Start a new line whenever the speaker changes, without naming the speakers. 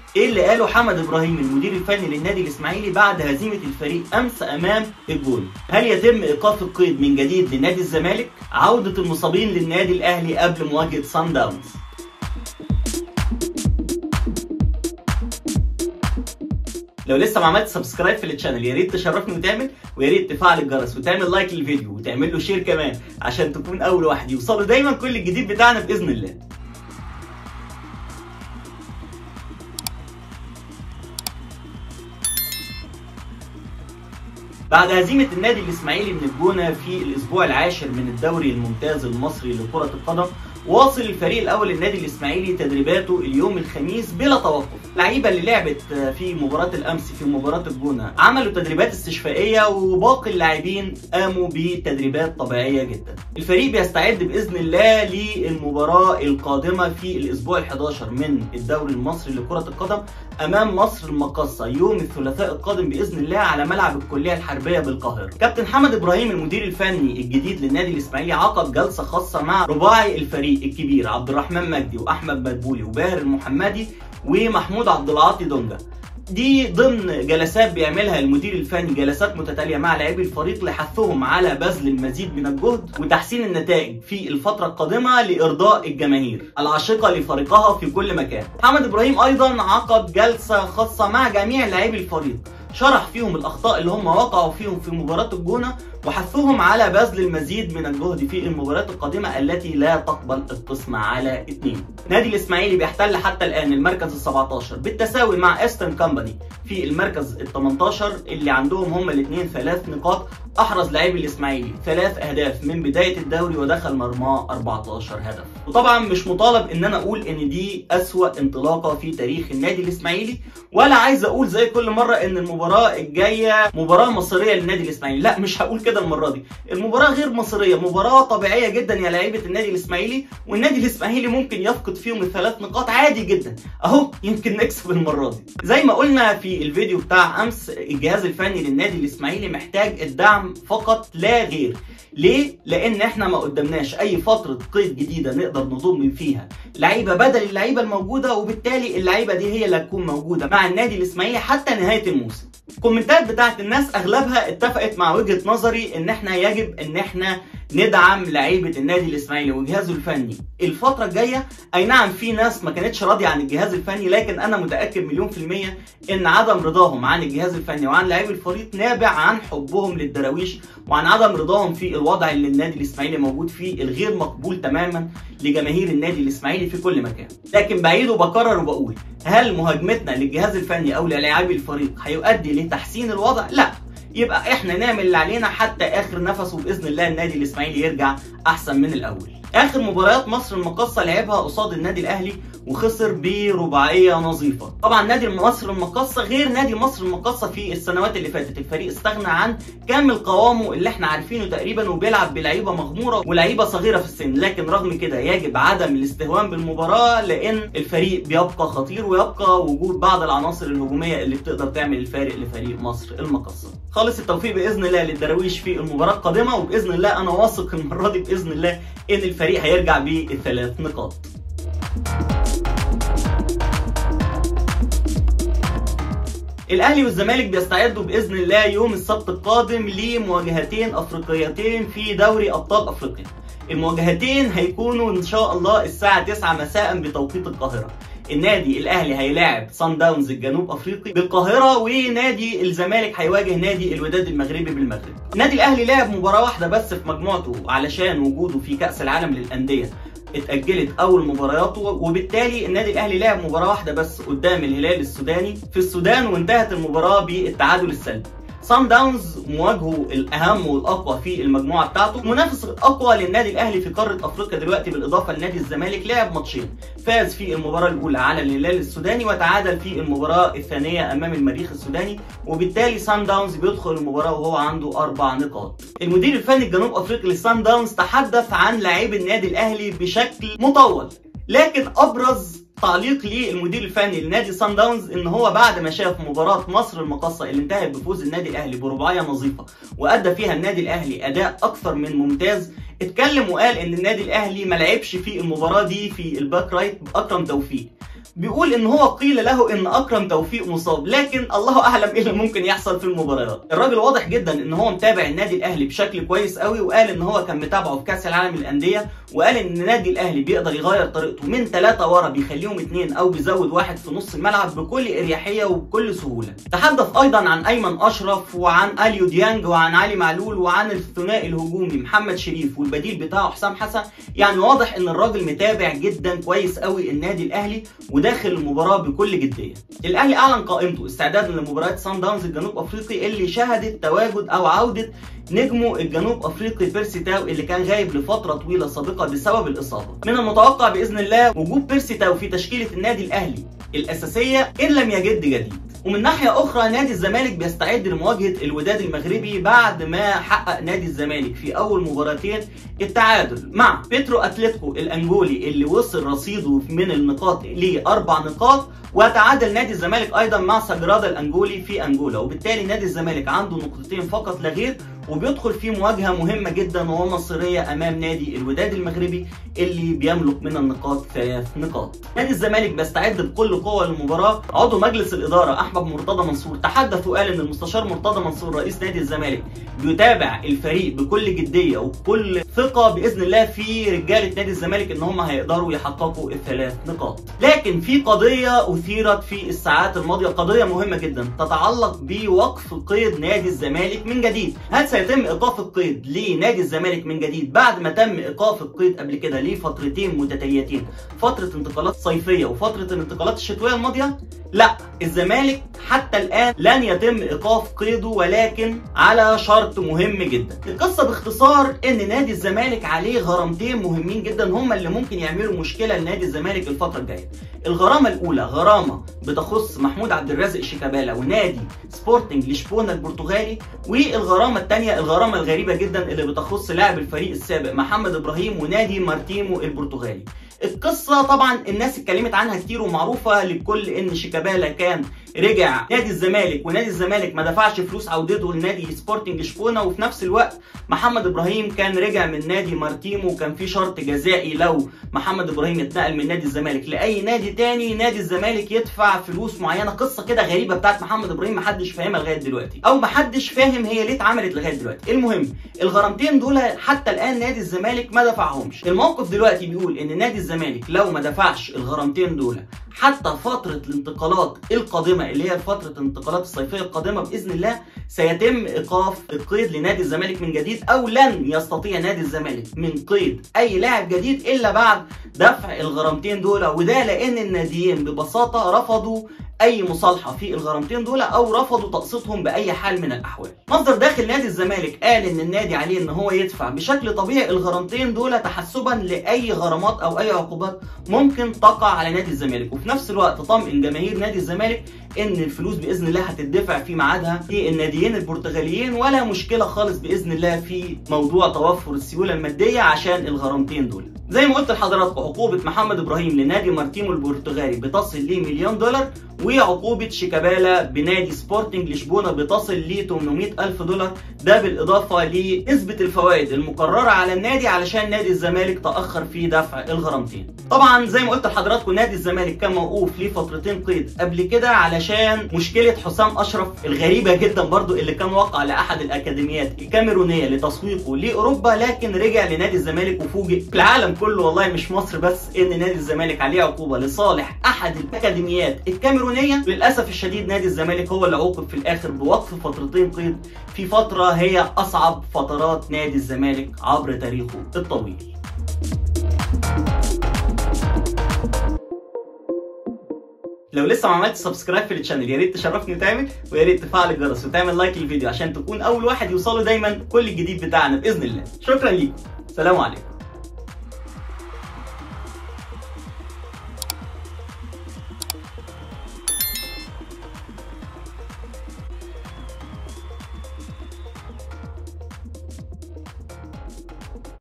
ايه اللي قاله حمد ابراهيم المدير الفني للنادي الاسماعيلي بعد هزيمه الفريق امس امام الجول هل يتم ايقاف القيد من جديد لنادي الزمالك عوده المصابين للنادي الاهلي قبل مواجهه سان داونز لو لسه ما عملت سبسكرايب في الشانل يا ريت تشرفني وتعمل ويا ريت تفعل الجرس وتعمل لايك للفيديو وتعمل له شير كمان عشان تكون اول واحد يوصله دايما كل الجديد بتاعنا باذن الله بعد هزيمة النادي الإسماعيلي من الجونة في الأسبوع العاشر من الدوري الممتاز المصري لكرة القدم واصل الفريق الأول النادي الإسماعيلي تدريباته اليوم الخميس بلا توقف اللعيبة اللي لعبت في مباراة الأمس في مباراة الجونة عملوا تدريبات استشفائية وباقي اللاعبين قاموا بتدريبات طبيعية جدا الفريق بيستعد بإذن الله للمباراة القادمة في الأسبوع ال11 من الدوري المصري لكرة القدم أمام مصر المقصة يوم الثلاثاء القادم بإذن الله على ملعب الكلية الحربية بالقاهرة كابتن حمد إبراهيم المدير الفني الجديد للنادي الإسماعيلي عقد جلسة خاصة مع رباعي الفريق الكبير عبد الرحمن مجدي وأحمد مدبولي وباهر المحمدي ومحمود عبد العاطي دونجا دي ضمن جلسات بيعملها المدير الفني جلسات متتاليه مع لاعبي الفريق لحثهم على بذل المزيد من الجهد وتحسين النتائج في الفتره القادمه لارضاء الجماهير العاشقه لفريقها في كل مكان. محمد ابراهيم ايضا عقد جلسه خاصه مع جميع لاعبي الفريق شرح فيهم الاخطاء اللي هم وقعوا فيهم في مباراه الجونه وحثهم على بذل المزيد من الجهد في المباريات القادمه التي لا تقبل القسمه على اثنين. نادي الاسماعيلي بيحتل حتى الان المركز ال 17 بالتساوي مع استرن كامباني في المركز ال 18 اللي عندهم هم الاثنين ثلاث نقاط احرز لاعبي الاسماعيلي ثلاث اهداف من بدايه الدوري ودخل مرماه 14 هدف. وطبعا مش مطالب ان انا اقول ان دي اسوا انطلاقه في تاريخ النادي الاسماعيلي ولا عايز اقول زي كل مره ان المباراه الجايه مباراه مصيريه للنادي الاسماعيلي، لا مش هقول كده المره دي المباراه غير مصيريه مباراه طبيعيه جدا يا لعيبه النادي الاسماعيلي والنادي الاسماعيلي ممكن يفقد فيهم الثلاث نقاط عادي جدا اهو يمكن نكسب المره دي زي ما قلنا في الفيديو بتاع امس الجهاز الفني للنادي الاسماعيلي محتاج الدعم فقط لا غير ليه؟ لأن احنا ما قدامناش أي فترة قيد جديدة نقدر نضم فيها لعيبة بدل اللعيبة الموجودة وبالتالي اللعيبة دي هي اللي هتكون موجودة مع النادي الإسماعيلي حتى نهاية الموسم. الكومنتات بتاعت الناس أغلبها اتفقت مع وجهة نظري إن احنا يجب إن احنا ندعم لعيبه النادي الاسماعيلي وجهازه الفني الفتره الجايه اي نعم في ناس ما كانتش راضيه عن الجهاز الفني لكن انا متاكد مليون في الميه ان عدم رضاهم عن الجهاز الفني وعن لاعبي الفريق نابع عن حبهم للدراويش وعن عدم رضاهم في الوضع اللي النادي الاسماعيلي موجود فيه الغير مقبول تماما لجماهير النادي الاسماعيلي في كل مكان لكن بعيد وبكرر وبقول هل مهاجمتنا للجهاز الفني او للاعبي الفريق هيؤدي لتحسين الوضع لا يبقى احنا نعمل اللي علينا حتى اخر نفس وباذن الله النادي الاسماعيلي يرجع احسن من الاول اخر مباريات مصر المقاصه لعبها قصاد النادي الاهلي وخسر برباعيه نظيفه طبعا نادي مصر المقاصه غير نادي مصر المقاصه في السنوات اللي فاتت الفريق استغنى عن كامل قوامه اللي احنا عارفينه تقريبا وبيلعب بلعيبه مغموره ولعيبه صغيره في السن لكن رغم كده يجب عدم الاستهوان بالمباراه لان الفريق بيبقى خطير ويبقى وجود بعض العناصر الهجوميه اللي بتقدر تعمل الفارق لفريق مصر المقاصه خالص التوفيق باذن الله للدراويش في المباراه القادمه وباذن الله انا واثق المره دي باذن الله ان الفريق هيرجع بالثلاث نقاط الاهلي والزمالك بيستعدوا باذن الله يوم السبت القادم لمواجهتين افريقيتين في دوري ابطال افريقيا المواجهتين هيكونوا ان شاء الله الساعه 9 مساء بتوقيت القاهره النادي الاهلي هيلاعب سان داونز الجنوب افريقي بالقاهره ونادي الزمالك هيواجه نادي الوداد المغربي بالمغرب النادي الاهلي لعب مباراه واحده بس في مجموعته علشان وجوده في كاس العالم للانديه اتأجلت أول مبارياته وبالتالي النادي الأهلي لعب مباراة واحدة بس قدام الهلال السوداني في السودان وانتهت المباراة بالتعادل السلبي. سان داونز مواجهه الاهم والاقوى في المجموعه بتاعته المنافس الاقوى للنادي الاهلي في قاره افريقيا دلوقتي بالاضافه لنادي الزمالك لعب ماتشين فاز في المباراه الاولى على الهلال السوداني وتعادل في المباراه الثانيه امام المريخ السوداني وبالتالي سان داونز بيدخل المباراه وهو عنده اربع نقاط المدير الفني الجنوب افريقي لسان داونز تحدث عن لاعبي النادي الاهلي بشكل مطول لكن ابرز تعليق للمدير الفني لنادي سان داونز ان هو بعد ما شاف مباراه مصر المقاصه اللي انتهت بفوز النادي الاهلي برباعيه نظيفه وادى فيها النادي الاهلي اداء اكثر من ممتاز اتكلم وقال ان النادي الاهلي ما لعبش في المباراه دي في الباك رايت باكرم توفيق بيقول ان هو قيل له ان اكرم توفيق مصاب لكن الله اعلم ايه اللي ممكن يحصل في المباريات الراجل واضح جدا ان هو متابع النادي الاهلي بشكل كويس قوي وقال ان هو كان متابعه في كاس العالم للانديه وقال ان النادي الاهلي بيقدر يغير طريقته من ثلاثه ورا بيخليهم اثنين او بيزود واحد في نص الملعب بكل اريحيه وبكل سهوله تحدث ايضا عن ايمن اشرف وعن اليو ديانج وعن علي معلول وعن الثنائي الهجومي محمد شريف والبديل بتاعه حسام حسن يعني واضح ان الراجل متابع جدا كويس قوي النادي الاهلي وداخل المباراه بكل جديه الاهلي اعلن قائمته استعدادا لمباراه سان داونز الجنوب افريقي اللي شهدت تواجد او عوده نجمه الجنوب افريقي بيرسي تاو اللي كان غايب لفتره طويله سابقه بسبب الاصابه من المتوقع باذن الله وجود بيرسي تاو في تشكيله النادي الاهلي الاساسيه ان لم يجد جديد ومن ناحية أخرى نادي الزمالك بيستعد لمواجهة الوداد المغربي بعد ما حقق نادي الزمالك في أول مباراتين التعادل مع بيترو أتلتيكو الأنجولي اللي وصل رصيده من النقاط لأربع نقاط وتعادل نادي الزمالك أيضا مع سجرادا الأنجولي في أنجولا وبالتالي نادي الزمالك عنده نقطتين فقط لا غير وبيدخل في مواجهة مهمة جدا ومصيرية أمام نادي الوداد المغربي اللي بيملك من النقاط ثلاث نقاط. نادي الزمالك بيستعد بكل قوة للمباراة، عضو مجلس الإدارة أحمد مرتضى منصور تحدث وقال إن المستشار مرتضى منصور رئيس نادي الزمالك بيتابع الفريق بكل جدية وبكل ثقة بإذن الله في رجالة نادي الزمالك إن هم هيقدروا يحققوا الثلاث نقاط. لكن في قضية أثيرت في الساعات الماضية قضية مهمة جدا تتعلق بوقف قيد نادي الزمالك من جديد. هل سيتم ايقاف القيد لنادي الزمالك من جديد بعد ما تم ايقاف القيد قبل كده لفترتين متتاليتين فتره انتقالات صيفيه وفتره الانتقالات الشتويه الماضيه لا الزمالك حتى الان لن يتم ايقاف قيده ولكن على شرط مهم جدا القصه باختصار ان نادي الزمالك عليه غرامتين مهمين جدا هم اللي ممكن يعملوا مشكله لنادي الزمالك الفتره الجايه الغرامه الاولى غرامه بتخص محمود عبد الرازق شيكابالا ونادي سبورتنج لشبونه البرتغالي والغرامه الثانيه الغرامه الغريبه جدا اللي بتخص لاعب الفريق السابق محمد ابراهيم ونادي مارتيمو البرتغالي القصة طبعا الناس اتكلمت عنها كتير ومعروفة للكل ان شيكابالا كان رجع نادي الزمالك ونادي الزمالك ما دفعش فلوس عودته لنادي سبورتنج شبونه وفي نفس الوقت محمد ابراهيم كان رجع من نادي مارتيمو وكان في شرط جزائي لو محمد ابراهيم اتنقل من نادي الزمالك لاي نادي تاني نادي الزمالك يدفع فلوس معينه قصه كده غريبه بتاعت محمد ابراهيم محدش فاهمها لغايه دلوقتي او محدش فاهم هي ليه اتعملت لغايه دلوقتي المهم الغرامتين دول حتى الان نادي الزمالك ما دفعهمش الموقف دلوقتي بيقول ان نادي الزمالك لو ما دفعش الغرامتين دول حتى فترة الانتقالات القادمة اللي هي فترة الانتقالات الصيفية القادمة بإذن الله سيتم إيقاف القيد لنادي الزمالك من جديد أو لن يستطيع نادي الزمالك من قيد أي لاعب جديد إلا بعد دفع الغرامتين دول وده لأن الناديين ببساطة رفضوا اي مصالحه في الغرامتين دول او رفضوا تقسيطهم باي حال من الاحوال مصدر داخل نادي الزمالك قال ان النادي عليه ان هو يدفع بشكل طبيعي الغرامتين دول تحسبا لاي غرامات او اي عقوبات ممكن تقع على نادي الزمالك وفي نفس الوقت طمئن جماهير نادي الزمالك ان الفلوس باذن الله هتدفع في ميعادها في الناديين البرتغاليين ولا مشكله خالص باذن الله في موضوع توفر السيوله الماديه عشان الغرامتين دول زي ما قلت لحضراتكم عقوبه محمد ابراهيم لنادي مارتيمو البرتغالي بتصل ل مليون دولار وعقوبة شيكابالا بنادي سبورتنج لشبونة بتصل ل 800 ألف دولار ده بالإضافة لنسبة الفوائد المقررة على النادي علشان نادي الزمالك تأخر في دفع الغرامتين طبعا زي ما قلت لحضراتكم نادي الزمالك كان موقوف لفترتين قيد قبل كده علشان مشكلة حسام أشرف الغريبة جدا برضو اللي كان وقع لأحد الأكاديميات الكاميرونية لتسويقه لأوروبا لكن رجع لنادي الزمالك وفوجئ في العالم كله والله مش مصر بس إن نادي الزمالك عليه عقوبة لصالح أحد الأكاديميات الكاميرونية القانونيه للاسف الشديد نادي الزمالك هو اللي عوقب في الاخر بوقف فترتين قيد في فتره هي اصعب فترات نادي الزمالك عبر تاريخه الطويل لو لسه ما عملتش سبسكرايب في الشانل يا ريت تشرفني وتعمل ويا ريت تفعل الجرس وتعمل لايك للفيديو عشان تكون اول واحد يوصله دايما كل الجديد بتاعنا باذن الله شكرا ليكم سلام عليكم